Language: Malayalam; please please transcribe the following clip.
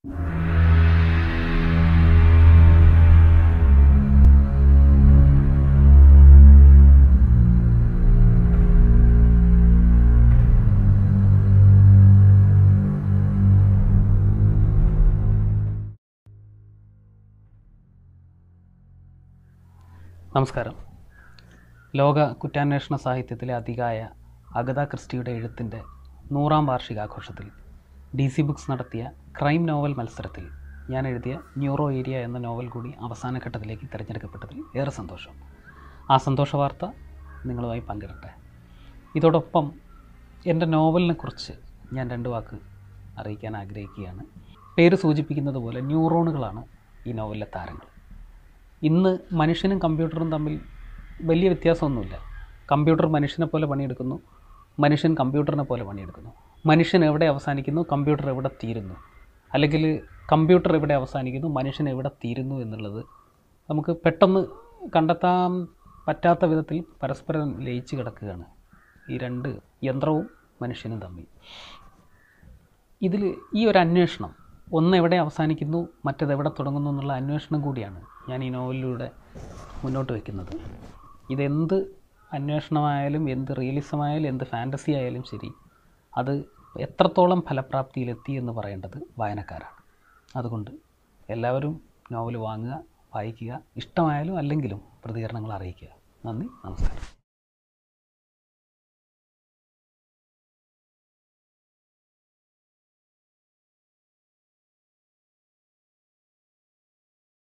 നമസ്കാരം ലോക കുറ്റാന്വേഷണ സാഹിത്യത്തിലെ അതികായ അഗത ക്രിസ്റ്റിയുടെ എഴുത്തിൻ്റെ നൂറാം വാർഷികാഘോഷത്തിൽ ഡി സി ബുക്സ് നടത്തിയ ക്രൈം നോവൽ മത്സരത്തിൽ ഞാൻ എഴുതിയ ന്യൂറോ ഏരിയ എന്ന നോവൽ കൂടി അവസാന ഘട്ടത്തിലേക്ക് തിരഞ്ഞെടുക്കപ്പെട്ടതിൽ ഏറെ സന്തോഷം ആ സന്തോഷ വാർത്ത നിങ്ങളുമായി പങ്കിടട്ടെ ഇതോടൊപ്പം എൻ്റെ നോവലിനെ കുറിച്ച് ഞാൻ രണ്ട് വാക്ക് അറിയിക്കാൻ ആഗ്രഹിക്കുകയാണ് പേര് സൂചിപ്പിക്കുന്നത് പോലെ ന്യൂറോണുകളാണ് ഈ നോവലിലെ താരങ്ങൾ ഇന്ന് മനുഷ്യനും കമ്പ്യൂട്ടറും തമ്മിൽ വലിയ വ്യത്യാസമൊന്നുമില്ല കമ്പ്യൂട്ടർ മനുഷ്യനെ പോലെ പണിയെടുക്കുന്നു മനുഷ്യൻ കമ്പ്യൂട്ടറിനെ പോലെ പണിയെടുക്കുന്നു മനുഷ്യൻ എവിടെ അവസാനിക്കുന്നു കമ്പ്യൂട്ടർ എവിടെ തീരുന്നു അല്ലെങ്കിൽ കമ്പ്യൂട്ടർ എവിടെ അവസാനിക്കുന്നു മനുഷ്യൻ എവിടെ തീരുന്നു എന്നുള്ളത് നമുക്ക് പെട്ടെന്ന് കണ്ടെത്താൻ പറ്റാത്ത വിധത്തിൽ പരസ്പരം ലയിച്ച് കിടക്കുകയാണ് ഈ രണ്ട് യന്ത്രവും മനുഷ്യനും തമ്മിൽ ഇതിൽ ഈ ഒരു അന്വേഷണം ഒന്ന് എവിടെ അവസാനിക്കുന്നു മറ്റത് എവിടെ തുടങ്ങുന്നു എന്നുള്ള അന്വേഷണം കൂടിയാണ് ഞാൻ ഈ നോവലിലൂടെ മുന്നോട്ട് വയ്ക്കുന്നത് ഇതെന്ത് അന്വേഷണമായാലും എന്ത് റിയലിസമായാലും എന്ത് ഫാൻറ്റസി ആയാലും ശരി അത് എത്രത്തോളം ഫലപ്രാപ്തിയിലെത്തി എന്ന് പറയേണ്ടത് വായനക്കാരാണ് അതുകൊണ്ട് എല്ലാവരും നോവൽ വാങ്ങുക വായിക്കുക ഇഷ്ടമായാലും അല്ലെങ്കിലും പ്രതികരണങ്ങൾ അറിയിക്കുക നന്ദി നമസ്കാരം